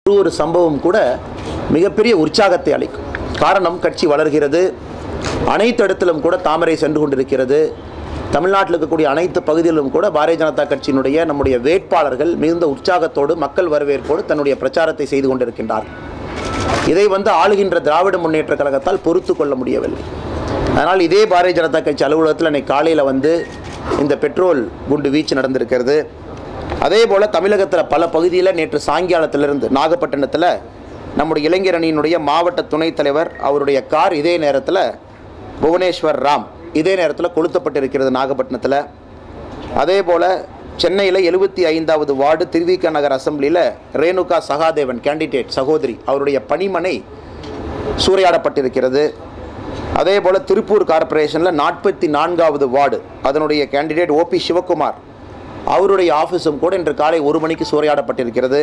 ஒரு ஒரு சம்பவம் கூட மிகப்பெரிய உற்சாகத்தை அளிக்கும் காரணம் கட்சி வளர்கிறது அனைத்து இடத்திலும் கூட தாமரை சென்று கொண்டிருக்கிறது தமிழ்நாட்டில் இருக்கக்கூடிய அனைத்து பகுதிகளிலும் கூட பாரதிய ஜனதா கட்சியினுடைய நம்முடைய வேட்பாளர்கள் மிகுந்த உற்சாகத்தோடு மக்கள் வரவேற்போடு தன்னுடைய பிரச்சாரத்தை செய்து கொண்டிருக்கின்றார்கள் இதை வந்து ஆளுகின்ற திராவிட முன்னேற்ற கழகத்தால் பொறுத்து கொள்ள முடியவில்லை அதனால் இதே பாரதிய ஜனதா கட்சி அலுவலகத்தில் இன்னைக்கு காலையில் வந்து இந்த பெட்ரோல் குண்டு வீச்சு நடந்திருக்கிறது அதே போல் தமிழகத்தில் பல பகுதியில் நேற்று சாயங்காலத்திலிருந்து நாகப்பட்டினத்தில் நம்முடைய இளைஞர் அணியினுடைய மாவட்ட துணைத் தலைவர் அவருடைய கார் இதே நேரத்தில் புவனேஸ்வர் ராம் இதே நேரத்தில் கொளுத்தப்பட்டிருக்கிறது நாகப்பட்டினத்தில் அதே போல் சென்னையில் எழுபத்தி ஐந்தாவது வார்டு திருவிக நகர் அசெம்பிளியில் ரேணுகா சகாதேவன் கேண்டிடேட் சகோதரி அவருடைய பணிமனை சூறையாடப்பட்டிருக்கிறது அதே போல் திருப்பூர் கார்ப்பரேஷனில் நாற்பத்தி நான்காவது வார்டு அதனுடைய கேண்டிடேட் ஓபி சிவகுமார் அவருடைய ஆஃபீஸும் கூட இன்று காலை ஒரு மணிக்கு சூறையாடப்பட்டிருக்கிறது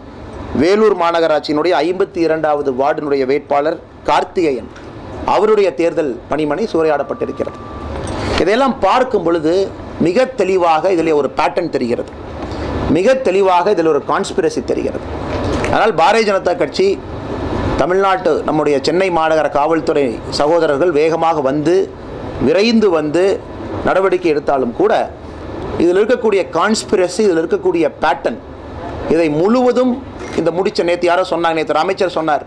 வேலூர் மாநகராட்சியினுடைய ஐம்பத்தி இரண்டாவது வார்டினுடைய வேட்பாளர் கார்த்திகேயன் அவருடைய தேர்தல் பணிமனை சூறையாடப்பட்டிருக்கிறது இதையெல்லாம் பார்க்கும் பொழுது மிக தெளிவாக இதில் ஒரு பேட்டர்ன் தெரிகிறது மிக தெளிவாக இதில் ஒரு கான்ஸ்பிரசி தெரிகிறது ஆனால் பாரதிய ஜனதா கட்சி தமிழ்நாட்டு நம்முடைய சென்னை மாநகர காவல்துறை சகோதரர்கள் வேகமாக வந்து விரைந்து வந்து நடவடிக்கை எடுத்தாலும் கூட இதில் இருக்கக்கூடிய கான்ஸ்பிரசி இதில் இருக்கக்கூடிய பேட்டர்ன் இதை முழுவதும் இந்த முடிச்ச நேற்று யாரோ சொன்னாங்க நேற்று அமைச்சர் சொன்னார்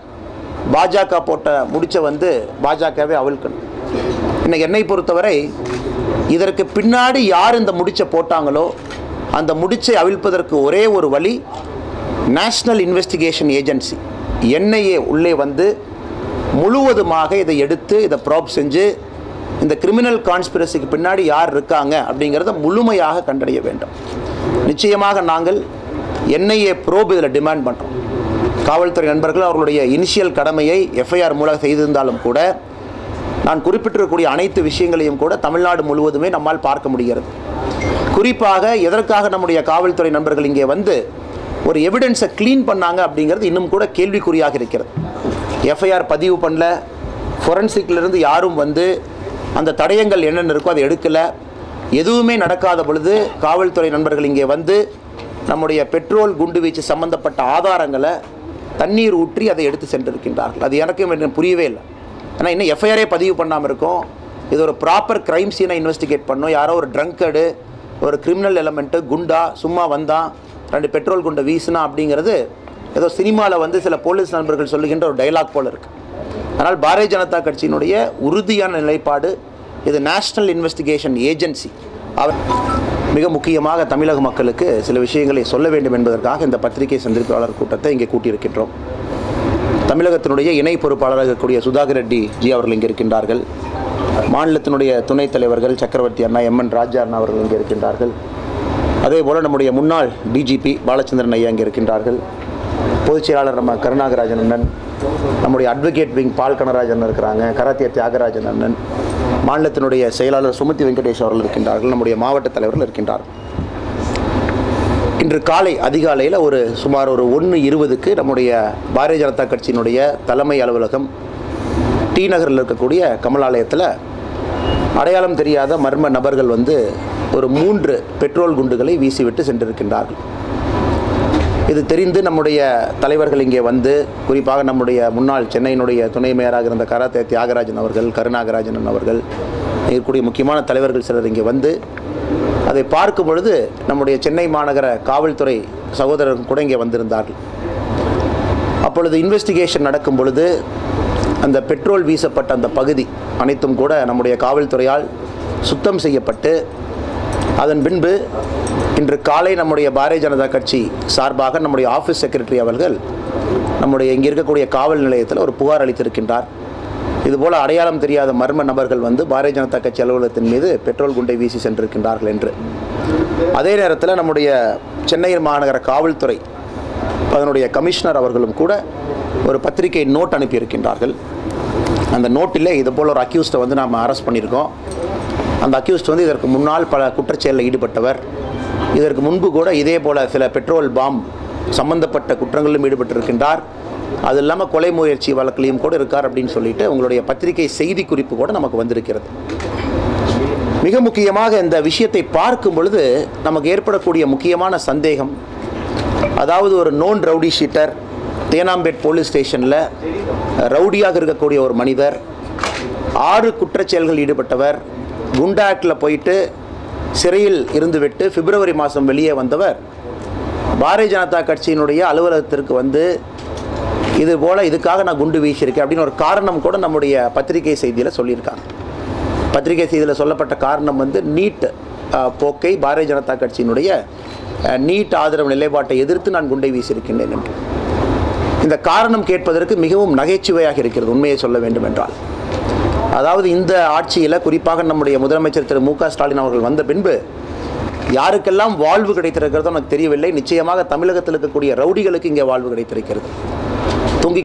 பாஜக போட்ட முடிச்ச வந்து பாஜகவே அவிழ்க்கணும் இன்னைக்கு என்னை பொறுத்தவரை இதற்கு பின்னாடி யார் இந்த முடிச்சை போட்டாங்களோ அந்த முடிச்சை அவிழ்ப்பதற்கு ஒரே ஒரு வழி நேஷ்னல் இன்வெஸ்டிகேஷன் ஏஜென்சி என்ஐஏ உள்ளே வந்து முழுவதுமாக இதை எடுத்து இதை ப்ராப் செஞ்சு இந்த கிரிமினல் கான்ஸ்பிரசிக்கு பின்னாடி யார் இருக்காங்க அப்படிங்கிறத முழுமையாக கண்டறிய வேண்டும் நிச்சயமாக நாங்கள் என்ஐஏ ப்ரோப் இதில் டிமாண்ட் பண்ணுறோம் காவல்துறை நண்பர்கள் அவர்களுடைய இனிஷியல் கடமையை எஃப்ஐஆர் மூலம் செய்திருந்தாலும் கூட நான் குறிப்பிட்டிருக்கக்கூடிய அனைத்து விஷயங்களையும் கூட தமிழ்நாடு முழுவதுமே நம்மால் பார்க்க முடிகிறது குறிப்பாக எதற்காக நம்முடைய காவல்துறை நண்பர்கள் இங்கே வந்து ஒரு எவிடன்ஸை க்ளீன் பண்ணாங்க அப்படிங்கிறது இன்னும் கூட கேள்விக்குறியாக இருக்கிறது எஃப்ஐஆர் பதிவு பண்ணல ஃபொரன்சிக்லேருந்து யாரும் வந்து அந்த தடயங்கள் என்னென்ன இருக்கோ அதை எடுக்கலை எதுவுமே நடக்காத பொழுது காவல்துறை நண்பர்கள் இங்கே வந்து நம்முடைய பெட்ரோல் குண்டு வீச்சு சம்பந்தப்பட்ட ஆதாரங்களை தண்ணீர் ஊற்றி அதை எடுத்து சென்றிருக்கின்றார்கள் அது எனக்கும் எனக்கு புரியவே இல்லை ஏன்னா இன்னும் எஃப்ஐஆரே பதிவு பண்ணாமல் இருக்கோம் இது ஒரு ப்ராப்பர் கிரைம் சீனை இன்வெஸ்டிகேட் பண்ணோம் யாரோ ஒரு ட்ரங்கடு ஒரு கிரிமினல் எலமெண்ட்டு குண்டா சும்மா வந்தான் ரெண்டு பெட்ரோல் குண்டை வீசினா அப்படிங்கிறது ஏதோ சினிமாவில் வந்து சில போலீஸ் நண்பர்கள் சொல்லுகின்ற ஒரு டைலாக் போல் இருக்குது ஆனால் பாரதிய ஜனதா கட்சியினுடைய உறுதியான நிலைப்பாடு இது நேஷ்னல் இன்வெஸ்டிகேஷன் ஏஜென்சி அவர் மிக முக்கியமாக தமிழக மக்களுக்கு சில விஷயங்களை சொல்ல வேண்டும் என்பதற்காக இந்த பத்திரிகை சந்திப்பாளர் கூட்டத்தை இங்கே கூட்டியிருக்கின்றோம் தமிழகத்தினுடைய இணை பொறுப்பாளராக இருக்கக்கூடிய சுதாகர் ரெட்டி ஜி அவர்கள் இங்கே இருக்கின்றார்கள் மாநிலத்தினுடைய துணைத் தலைவர்கள் சக்கரவர்த்தி அண்ணா எம் என் ராஜா அண்ணா அவர்கள் இங்கே இருக்கின்றார்கள் அதே போல் நம்முடைய முன்னாள் டிஜிபி பாலச்சந்திரன் ஐயா இங்கே இருக்கின்றார்கள் பொதுச் செயலாளர் நம்ம கருணாகராஜன் அண்ணன் நம்முடைய அட்வொகேட் விங் பால் கனராஜன் இருக்கிறாங்க கராத்திய தியாகராஜன் அண்ணன் மாநிலத்தினுடைய செயலாளர் சுமதி வெங்கடேஷ் அவர்கள் இருக்கின்றார்கள் நம்முடைய மாவட்ட தலைவர்கள் இருக்கின்றார்கள் இன்று காலை அதிகாலையில் ஒரு சுமார் ஒரு ஒன்று இருபதுக்கு நம்முடைய பாரதிய ஜனதா கட்சியினுடைய தலைமை அலுவலகம் டி நகரில் இருக்கக்கூடிய கமலாலயத்தில் அடையாளம் தெரியாத மர்ம நபர்கள் வந்து ஒரு மூன்று பெட்ரோல் குண்டுகளை வீசிவிட்டு சென்றிருக்கின்றார்கள் இது தெரிந்து நம்முடைய தலைவர்கள் இங்கே வந்து குறிப்பாக நம்முடைய முன்னாள் சென்னையினுடைய துணை மேயராக இருந்த கராத்தே தியாகராஜன் அவர்கள் கருணாகராஜன் அவர்கள் இருக்கக்கூடிய முக்கியமான தலைவர்கள் சிலர் இங்கே வந்து அதை பார்க்கும் பொழுது நம்முடைய சென்னை மாநகர காவல்துறை சகோதரர்கள் கூட இங்கே வந்திருந்தார்கள் அப்பொழுது இன்வெஸ்டிகேஷன் நடக்கும் பொழுது அந்த பெட்ரோல் வீசப்பட்ட அந்த பகுதி அனைத்தும் கூட நம்முடைய காவல்துறையால் சுத்தம் செய்யப்பட்டு அதன் பின்பு இன்று காலை நம்முடைய பாரதிய ஜனதா கட்சி சார்பாக நம்முடைய ஆஃபீஸ் செக்ரட்டரி அவர்கள் நம்முடைய இங்கே இருக்கக்கூடிய காவல் நிலையத்தில் ஒரு புகார் அளித்திருக்கின்றார் இதுபோல் அடையாளம் தெரியாத மர்ம நபர்கள் வந்து பாரதிய ஜனதா கட்சி அலுவலகத்தின் மீது பெட்ரோல் குண்டை வீசி சென்றிருக்கின்றார்கள் என்று அதே நேரத்தில் நம்முடைய சென்னை மாநகர காவல்துறை அதனுடைய கமிஷனர் அவர்களும் கூட ஒரு பத்திரிகை நோட் அனுப்பியிருக்கின்றார்கள் அந்த நோட்டில் இது போல் ஒரு அக்யூஸ்டை வந்து நாம் அரெஸ்ட் பண்ணியிருக்கோம் அந்த அக்யூஸ்ட் வந்து இதற்கு முன்னால் பல குற்றச்செயலில் ஈடுபட்டவர் இதற்கு முன்பு கூட இதே போல் சில பெட்ரோல் பாம் சம்பந்தப்பட்ட குற்றங்களிலும் ஈடுபட்டிருக்கின்றார் அது இல்லாமல் கொலை முயற்சி வழக்கிலையும் கூட இருக்கார் அப்படின்னு சொல்லிட்டு உங்களுடைய பத்திரிகை செய்தி குறிப்பு கூட நமக்கு வந்திருக்கிறது மிக முக்கியமாக இந்த விஷயத்தை பார்க்கும் பொழுது நமக்கு ஏற்படக்கூடிய முக்கியமான சந்தேகம் அதாவது ஒரு known rowdy sheeter Teynampet police ஸ்டேஷனில் ரவுடியாக இருக்கக்கூடிய ஒரு மனிதர் ஆறு குற்றச்செயல்கள் ஈடுபட்டவர் குண்டா ஆக்டில் போயிட்டு சிறையில் இருந்துவிட்டு பிப்ரவரி மாதம் வெளியே வந்தவர் பாரதிய ஜனதா கட்சியினுடைய அலுவலகத்திற்கு வந்து இது போல் இதுக்காக நான் குண்டு வீசியிருக்கேன் அப்படின்னு ஒரு காரணம் கூட நம்முடைய பத்திரிகை செய்தியில் சொல்லியிருக்காங்க பத்திரிகை செய்தியில் சொல்லப்பட்ட காரணம் வந்து நீட் அஹ், போக்கை பாரதிய ஜனதா கட்சியினுடைய அஹ், நீட் ஆதரவு நிலைப்பாட்டை எதிர்த்து நான் குண்டை வீசியிருக்கின்றேன் என்று இந்த காரணம் கேட்பதற்கு மிகவும் நகைச்சுவையாக இருக்கிறது உண்மையை சொல்ல வேண்டும் என்றால் அதாவது இந்த ஆட்சியில் குறிப்பாக நம்முடைய முதலமைச்சர் திரு மு க ஸ்டாலின் அவர்கள் வந்த பின்பு யாருக்கெல்லாம் வாழ்வு கிடைத்திருக்கிறதோ எனக்கு தெரியவில்லை நிச்சயமாக தமிழகத்தில் இருக்கக்கூடிய ரவுடிகளுக்கு இங்கே வாழ்வு கிடைத்திருக்கிறது